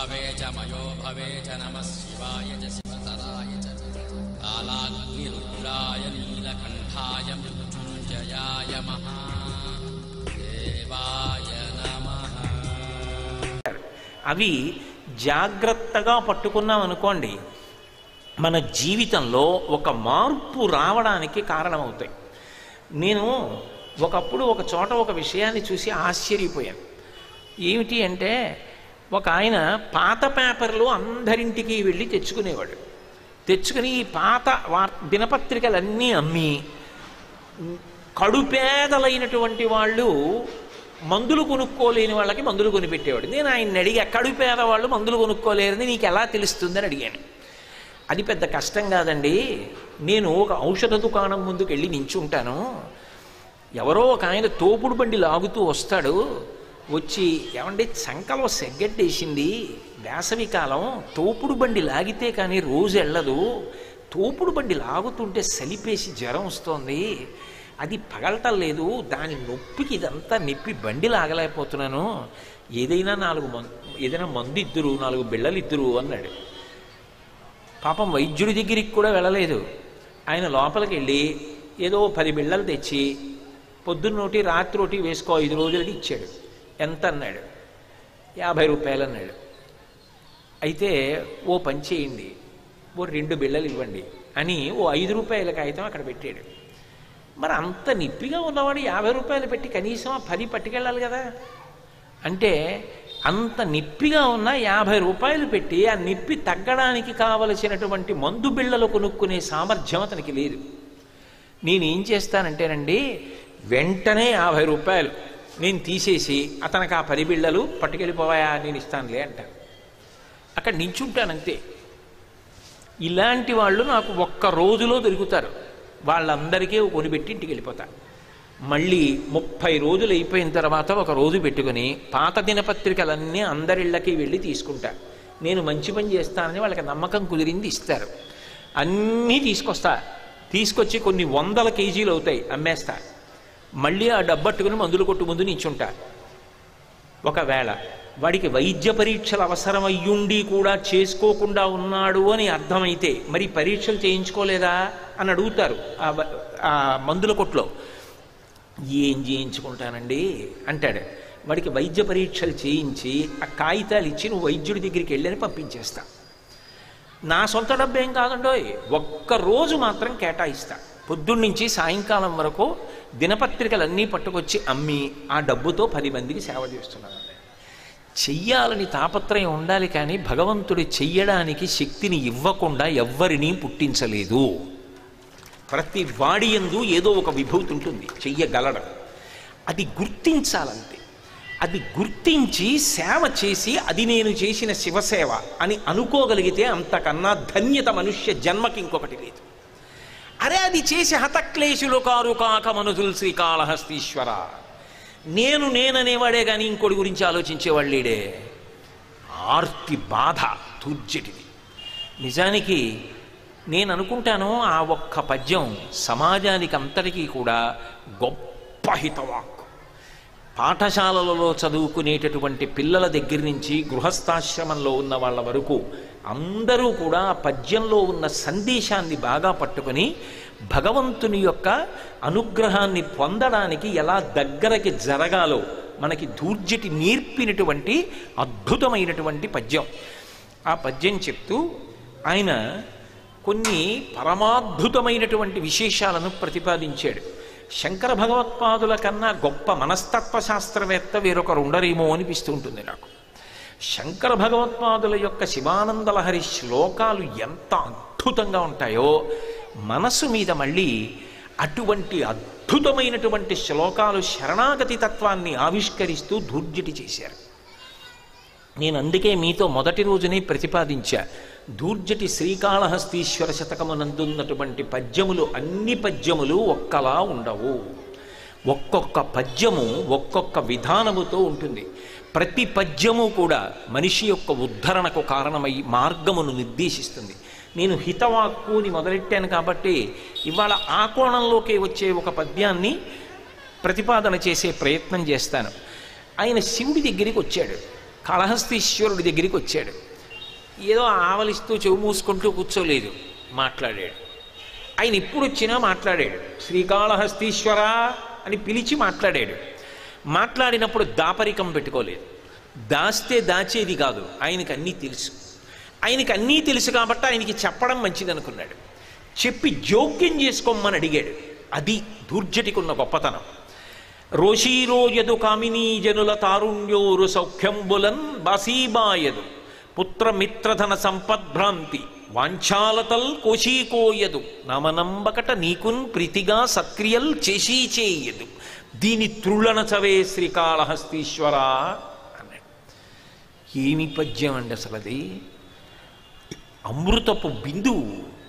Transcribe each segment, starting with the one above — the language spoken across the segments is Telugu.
भवे च मयो भवे च नमः शिवाय च शिवतराय च कालाग्निरुद्राय नीलकण्ठाय मृत्युञ्जयाय महादेवाय नमः అవి జాగ్రత్తగా పట్టుకున్నాం అనుకోండి మన జీవితంలో ఒక మార్పు రావడానికి కారణమవుతాయి నేను ఒకప్పుడు ఒక చోట ఒక విషయాన్ని చూసి ఆశ్చర్యపోయాను ఏమిటి అంటే ఒక ఆయన పాత పేపర్లు అందరింటికి వెళ్ళి తెచ్చుకునేవాడు తెచ్చుకుని ఈ పాత వార్ దినపత్రికలన్నీ అమ్మి కడుపేదలైనటువంటి వాళ్ళు మందులు కొనుక్కోలేని వాళ్ళకి మందులు కొనిపెట్టేవాడు నేను ఆయన్ని అడిగా కడుపేద వాళ్ళు మందులు కొనుక్కోలేరని నీకు ఎలా తెలుస్తుందని అడిగాను అది పెద్ద కష్టం కాదండి నేను ఒక ఔషధ దుకాణం ముందుకు వెళ్ళి నించుంటాను ఎవరో ఒక ఆయన తోపుడు బండి లాగుతూ వస్తాడు వచ్చి ఏమండి చంకలో సెగ్గట్టేసింది వేసవి కాలం తోపుడు బండి లాగితే కానీ రోజు వెళ్ళదు తోపుడు బండి లాగుతుంటే సలిపేసి జ్వరం వస్తోంది అది పగలటం లేదు దాని నొప్పికి ఇదంతా నొప్పి బండి లాగలేకపోతున్నాను ఏదైనా నాలుగు మందు ఏదైనా మందు ఇద్దరు నాలుగు బిళ్ళలు ఇద్దరు అన్నాడు పాపం వైద్యుడి దగ్గరికి కూడా వెళ్ళలేదు ఆయన లోపలికి వెళ్ళి ఏదో పది బిళ్ళలు తెచ్చి పొద్దున్నోటి రాత్రోటి వేసుకో ఐదు రోజులకి ఇచ్చాడు ఎంత అన్నాడు యాభై రూపాయలు అన్నాడు అయితే ఓ పని చేయండి ఓ రెండు బిళ్ళలు ఇవ్వండి అని ఓ ఐదు రూపాయల కాగితం అక్కడ పెట్టాడు మరి అంత నిప్పిగా ఉన్నవాడు యాభై రూపాయలు పెట్టి కనీసం ఆ పది పట్టుకెళ్ళాలి కదా అంటే అంత నిప్పిగా ఉన్న యాభై రూపాయలు పెట్టి ఆ నిప్పి తగ్గడానికి కావలసినటువంటి మందు బిళ్ళలు కొనుక్కునే సామర్థ్యం అతనికి లేదు నేనేం చేస్తానంటేనండి వెంటనే యాభై రూపాయలు నేను తీసేసి అతనికి ఆ పది బిళ్ళలు పట్టుకెళ్ళిపోవాయా నేను ఇస్తానులే అంటాను అక్కడ నించుంటానంతే ఇలాంటి వాళ్ళు నాకు ఒక్క రోజులో దొరుకుతారు వాళ్ళందరికీ కొనిపెట్టి ఇంటికి వెళ్ళిపోతా మళ్ళీ ముప్పై రోజులు అయిపోయిన తర్వాత ఒక రోజు పెట్టుకుని పాత దినపత్రికలన్నీ అందరిళ్ళకి వెళ్ళి తీసుకుంటా నేను మంచి పని చేస్తానని వాళ్ళకి నమ్మకం కుదిరింది ఇస్తారు అన్నీ తీసుకొస్తా తీసుకొచ్చి కొన్ని వందల కేజీలు అవుతాయి అమ్మేస్తా మళ్ళీ ఆ డబ్బట్టుకుని మందులు కొట్టు ముందు నించుంటా ఒకవేళ వాడికి వైద్య పరీక్షలు అవసరం అయ్యుండి కూడా చేసుకోకుండా ఉన్నాడు అని అర్థమైతే మరి పరీక్షలు చేయించుకోలేదా అని అడుగుతారు ఆ వ- ఆ మందుల కొట్లో ఏం చేయించుకుంటానండి అంటాడు వాడికి వైద్య పరీక్షలు చేయించి ఆ కాగితాలు ఇచ్చి నువ్వు వైద్యుడి దగ్గరికి వెళ్ళని పంపించేస్తా నా సొంత డబ్బు ఏం కాదండోయ్ ఒక్క రోజు మాత్రం కేటాయిస్తా పొద్దున్నుంచి సాయంకాలం వరకు దినపత్రికలన్నీ పట్టుకొచ్చి అమ్మి ఆ డబ్బుతో పది మందికి సేవ చేస్తున్నాను చెయ్యాలని తాపత్రయం ఉండాలి కానీ భగవంతుడు చెయ్యడానికి శక్తిని ఇవ్వకుండా ఎవ్వరినీ పుట్టించలేదు ప్రతి వాడి యందు ఏదో ఒక విభూతి ఉంటుంది చెయ్యగలడం అది గుర్తించాలంతే అది గుర్తించి సేవ చేసి అది నేను చేసిన శివసేవ అని అనుకోగలిగితే అంతకన్నా ధన్యత మనుష్య జన్మకి ఇంకొకటి లేదు అరే అది చేసి హతక్లేశులు కారు కాక మనుజులు శ్రీకాళహస్తీశ్వర నేను నేననేవాడే కానీ ఇంకోటి గురించి ఆలోచించేవాడు లేడే ఆర్తి బాధ తూర్జటిది నిజానికి నేను అనుకుంటాను ఆ ఒక్క పద్యం సమాజానికి అంతటికీ కూడా గొప్ప హితవాక్కు పాఠశాలలలో చదువుకునేటటువంటి పిల్లల దగ్గర నుంచి గృహస్థాశ్రమంలో ఉన్న వాళ్ళ వరకు అందరూ కూడా ఆ పద్యంలో ఉన్న సందేశాన్ని బాగా పట్టుకొని భగవంతుని యొక్క అనుగ్రహాన్ని పొందడానికి ఎలా దగ్గరకి జరగాలో మనకి దూర్జటి నేర్పినటువంటి అద్భుతమైనటువంటి పద్యం ఆ పద్యం చెప్తూ ఆయన కొన్ని పరమాద్భుతమైనటువంటి విశేషాలను ప్రతిపాదించాడు శంకర భగవత్పాదుల కన్నా గొప్ప మనస్తత్వ శాస్త్రవేత్త వేరొకరు ఉండరేమో అనిపిస్తూ ఉంటుంది నాకు శంకర భగవత్పాదుల యొక్క శివానందలహరి శ్లోకాలు ఎంత అద్భుతంగా ఉంటాయో మనసు మీద మళ్ళీ అటువంటి అద్భుతమైనటువంటి శ్లోకాలు శరణాగతి తత్వాన్ని ఆవిష్కరిస్తూ దూర్జటి చేశారు నేను అందుకే మీతో మొదటి రోజునే ప్రతిపాదించా దూర్జటి శ్రీకాళహస్తీశ్వర శతకమునందున్నటువంటి పద్యములు అన్ని పద్యములు ఒక్కలా ఉండవు ఒక్కొక్క పద్యము ఒక్కొక్క విధానముతో ఉంటుంది ప్రతి పద్యము కూడా మనిషి యొక్క ఉద్ధరణకు కారణమై మార్గమును నిర్దేశిస్తుంది నేను హితవాక్కుని మొదలెట్టాను కాబట్టి ఇవాళ ఆ కోణంలోకి వచ్చే ఒక పద్యాన్ని ప్రతిపాదన చేసే ప్రయత్నం చేస్తాను ఆయన శివుడి దగ్గరికి వచ్చాడు కాళహస్తీశ్వరుడి దగ్గరికి వచ్చాడు ఏదో ఆవలిస్తూ చెవు మూసుకుంటూ కూర్చోలేదు మాట్లాడాడు ఆయన ఎప్పుడు వచ్చినా మాట్లాడాడు శ్రీకాళహస్తీశ్వర అని పిలిచి మాట్లాడాడు మాట్లాడినప్పుడు దాపరికం పెట్టుకోలేదు దాస్తే దాచేది కాదు ఆయనకి అన్నీ తెలుసు ఆయనకి అన్నీ తెలుసు కాబట్టి ఆయనకి చెప్పడం మంచిది అనుకున్నాడు చెప్పి జోక్యం చేసుకోమని అడిగాడు అది దూర్జటికున్న గొప్పతనం రోషీరోయదు కామినీ జనుల తారుణ్యోరు సౌఖ్యంబులన్ బాసీబాయదు పుత్రమిత్రధన సంపద్భ్రాంతి వాంఛాలతల్ కోశీకోయదు నమనంబకట నీకున్ ప్రీతిగా సక్రియల్ చేసీ చేయదు దీని త్రుళ్ళన చవే శ్రీకాళహస్తీశ్వర అన్నాడు ఏమి పద్యం అండి అసలు అది అమృతపు బిందువు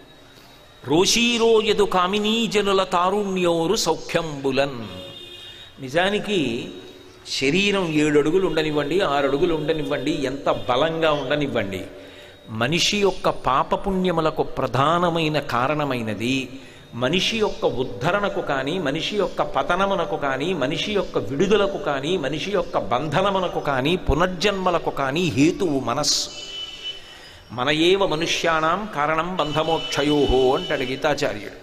రోషీరోయదు కామినీ జనుల తారుణ్యోరు సౌఖ్యంబులన్ నిజానికి శరీరం ఏడు అడుగులు ఉండనివ్వండి ఆరు అడుగులు ఉండనివ్వండి ఎంత బలంగా ఉండనివ్వండి మనిషి యొక్క పాపపుణ్యములకు ప్రధానమైన కారణమైనది మనిషి యొక్క ఉద్ధరణకు కానీ మనిషి యొక్క పతనమునకు కానీ మనిషి యొక్క విడుదలకు కానీ మనిషి యొక్క బంధనమునకు కానీ పునర్జన్మలకు కానీ హేతువు మనస్సు మన ఏవ మనుష్యాణం కారణం బంధమోక్షయోహో అంటాడు గీతాచార్యుడు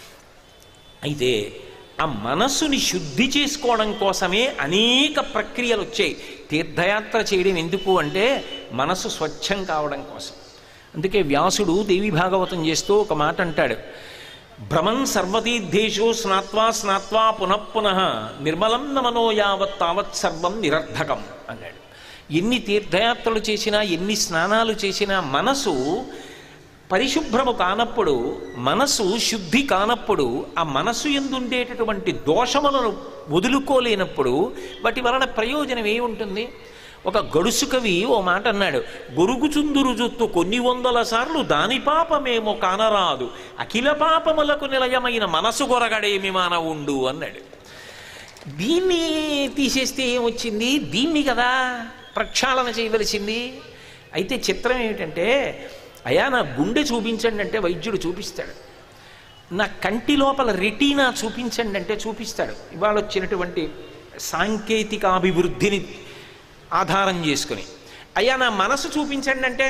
అయితే ఆ మనస్సుని శుద్ధి చేసుకోవడం కోసమే అనేక ప్రక్రియలు వచ్చాయి తీర్థయాత్ర చేయడం ఎందుకు అంటే మనస్సు స్వచ్ఛం కావడం కోసం అందుకే వ్యాసుడు దేవి భాగవతం చేస్తూ ఒక మాట అంటాడు భ్రమన్ సర్వతీర్థేషు స్నాత్వా స్నాత్వా పునఃపునః నిర్మలం నమనో యావత్ తావత్ సర్వం నిరర్ధకం అన్నాడు ఎన్ని తీర్థయాత్రలు చేసినా ఎన్ని స్నానాలు చేసినా మనసు పరిశుభ్రము కానప్పుడు మనసు శుద్ధి కానప్పుడు ఆ మనసు ఎందుండేటటువంటి దోషములను వదులుకోలేనప్పుడు వాటి వలన ప్రయోజనం ఏముంటుంది ఒక గడుసు కవి ఓ మాట అన్నాడు గొరుగుచుందురు జుత్తు కొన్ని వందల సార్లు దాని పాపమేమో కానరాదు అఖిల పాపములకు నిలయమైన మనసు గొరగడేమి మానవుండు అన్నాడు దీన్ని తీసేస్తే ఏమొచ్చింది దీన్ని కదా ప్రక్షాళన చేయవలసింది అయితే చిత్రం ఏమిటంటే అయా నా గుండె చూపించండి అంటే వైద్యుడు చూపిస్తాడు నా కంటి లోపల రెటీనా చూపించండి అంటే చూపిస్తాడు ఇవాళ వచ్చినటువంటి సాంకేతికాభివృద్ధిని ఆధారం చేసుకుని అయ్యా నా మనసు చూపించండి అంటే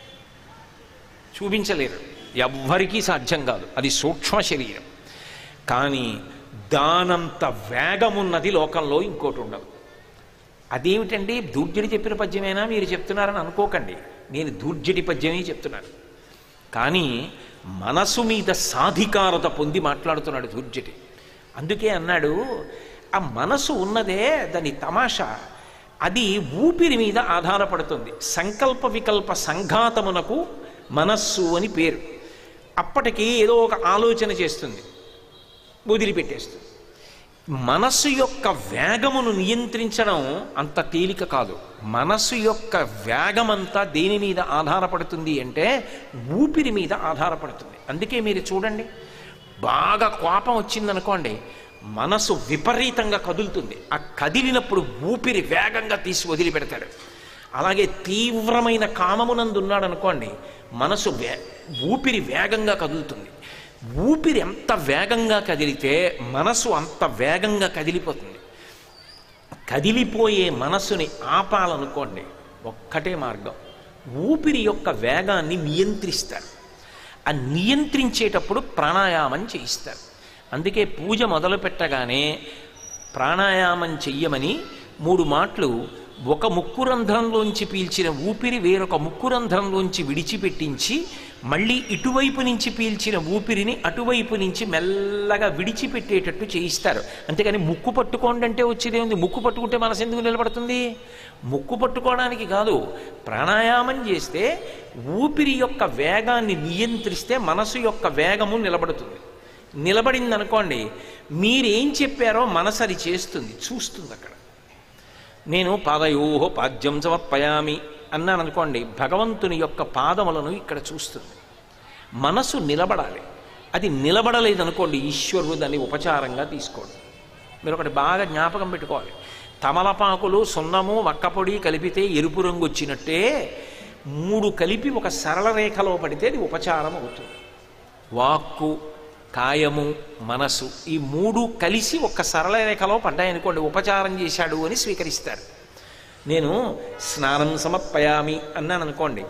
చూపించలేరు ఎవ్వరికీ సాధ్యం కాదు అది సూక్ష్మ శరీరం కానీ దానంత వేగమున్నది లోకంలో ఇంకోటి ఉండదు అదేమిటండి దూర్జడి చెప్పిన పద్యమేనా మీరు చెప్తున్నారని అనుకోకండి నేను దూర్జడి పద్యమే చెప్తున్నాను కానీ మనసు మీద సాధికారత పొంది మాట్లాడుతున్నాడు దూర్జటి అందుకే అన్నాడు ఆ మనసు ఉన్నదే దాని తమాషా అది ఊపిరి మీద ఆధారపడుతుంది సంకల్ప వికల్ప సంఘాతమునకు మనస్సు అని పేరు అప్పటికి ఏదో ఒక ఆలోచన చేస్తుంది వదిలిపెట్టేస్తుంది మనస్సు యొక్క వేగమును నియంత్రించడం అంత తేలిక కాదు మనస్సు యొక్క వేగమంతా దేని మీద ఆధారపడుతుంది అంటే ఊపిరి మీద ఆధారపడుతుంది అందుకే మీరు చూడండి బాగా కోపం వచ్చిందనుకోండి మనసు విపరీతంగా కదులుతుంది ఆ కదిలినప్పుడు ఊపిరి వేగంగా తీసి వదిలిపెడతాడు అలాగే తీవ్రమైన కామమునందు ఉన్నాడు అనుకోండి మనసు వే ఊపిరి వేగంగా కదులుతుంది ఊపిరి ఎంత వేగంగా కదిలితే మనసు అంత వేగంగా కదిలిపోతుంది కదిలిపోయే మనసుని ఆపాలనుకోండి ఒక్కటే మార్గం ఊపిరి యొక్క వేగాన్ని నియంత్రిస్తారు ఆ నియంత్రించేటప్పుడు ప్రాణాయామం చేయిస్తారు అందుకే పూజ మొదలు పెట్టగానే ప్రాణాయామం చెయ్యమని మూడు మాటలు ఒక ముక్కు రంధ్రంలోంచి పీల్చిన ఊపిరి వేరొక ముక్కు రంధ్రంలోంచి విడిచిపెట్టించి మళ్ళీ ఇటువైపు నుంచి పీల్చిన ఊపిరిని అటువైపు నుంచి మెల్లగా విడిచిపెట్టేటట్టు చేయిస్తారు అంతేగాని ముక్కు పట్టుకోండి అంటే వచ్చేదే ఉంది ముక్కు పట్టుకుంటే మనసు ఎందుకు నిలబడుతుంది ముక్కు పట్టుకోవడానికి కాదు ప్రాణాయామం చేస్తే ఊపిరి యొక్క వేగాన్ని నియంత్రిస్తే మనసు యొక్క వేగము నిలబడుతుంది నిలబడింది అనుకోండి మీరేం చెప్పారో మనసు అది చేస్తుంది చూస్తుంది అక్కడ నేను పాదయోహో పాద్యం సమర్పయామి అన్నాను అనుకోండి భగవంతుని యొక్క పాదములను ఇక్కడ చూస్తుంది మనసు నిలబడాలి అది నిలబడలేదనుకోండి ఈశ్వరుడు దాన్ని ఉపచారంగా తీసుకోండి మీరు ఒకటి బాగా జ్ఞాపకం పెట్టుకోవాలి తమలపాకులు సున్నము వక్కపొడి కలిపితే ఎరుపు రంగు వచ్చినట్టే మూడు కలిపి ఒక సరళ రేఖలో పడితే అది ఉపచారం అవుతుంది వాక్కు కాయము మనసు ఈ మూడు కలిసి ఒక సరళ రేఖలో పడ్డాయనుకోండి ఉపచారం చేశాడు అని స్వీకరిస్తారు నేను స్నానం సమర్పయామి అన్నాను అనుకోండి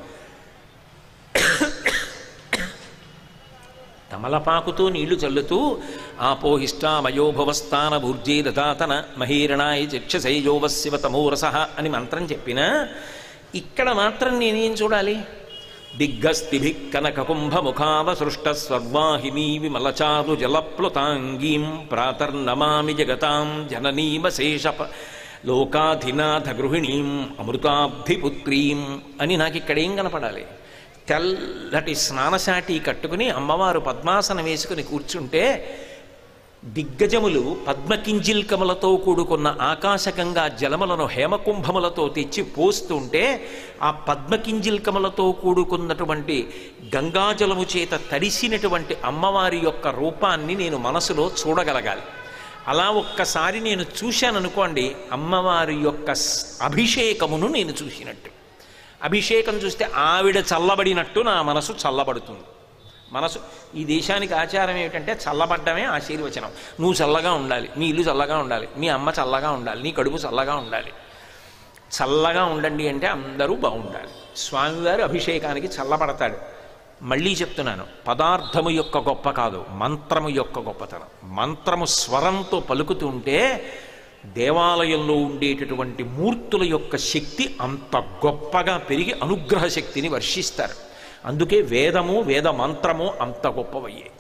తమలపాకుతో నీళ్లు చల్లుతూ ఆపోహిష్టామయోభవస్థాన భూర్జే దతాతన మహీరణాయ చక్షసైజోవశివ తమోరస అని మంత్రం చెప్పినా ఇక్కడ మాత్రం నేనేం చూడాలి దిగ్గస్తిభి కనకకుంభముఖావసృష్ట స్వర్వాహినీ విమలచారు జలప్లుతాంగీం ప్రాతర్నమామి జగతాం జననీమశేష లోకాధినాథ గృహిణీం అమృతాబ్ధిపుత్రీం అని నాకు ఇక్కడేం కనపడాలి తెల్లటి స్నానశాటి కట్టుకుని అమ్మవారు పద్మాసనం వేసుకుని కూర్చుంటే దిగ్గజములు పద్మకింజిల్కములతో కూడుకున్న ఆకాశగంగా జలములను హేమకుంభములతో తెచ్చి పోస్తుంటే ఆ పద్మకింజిల్కములతో కూడుకున్నటువంటి గంగాజలము చేత తడిసినటువంటి అమ్మవారి యొక్క రూపాన్ని నేను మనసులో చూడగలగాలి అలా ఒక్కసారి నేను చూశాననుకోండి అమ్మవారి యొక్క స్- అభిషేకమును నేను చూసినట్టు అభిషేకం చూస్తే ఆవిడ చల్లబడినట్టు నా మనసు చల్లబడుతుంది మనసు ఈ దేశానికి ఆచారం ఏమిటంటే చల్లబడ్డమే ఆశీర్వచనం నువ్వు చల్లగా ఉండాలి నీ ఇల్లు చల్లగా ఉండాలి మీ అమ్మ చల్లగా ఉండాలి నీ కడుపు చల్లగా ఉండాలి చల్లగా ఉండండి అంటే అందరూ బాగుండాలి స్వామివారు అభిషేకానికి చల్లబడతాడు మళ్ళీ చెప్తున్నాను పదార్థము యొక్క గొప్ప కాదు మంత్రము యొక్క గొప్పతనం మంత్రము స్వరంతో పలుకుతుంటే దేవాలయంలో ఉండేటటువంటి మూర్తుల యొక్క శక్తి అంత గొప్పగా పెరిగి అనుగ్రహ శక్తిని వర్షిస్తారు అందుకే వేదము వేద మంత్రము అంత గొప్పవయ్యాయి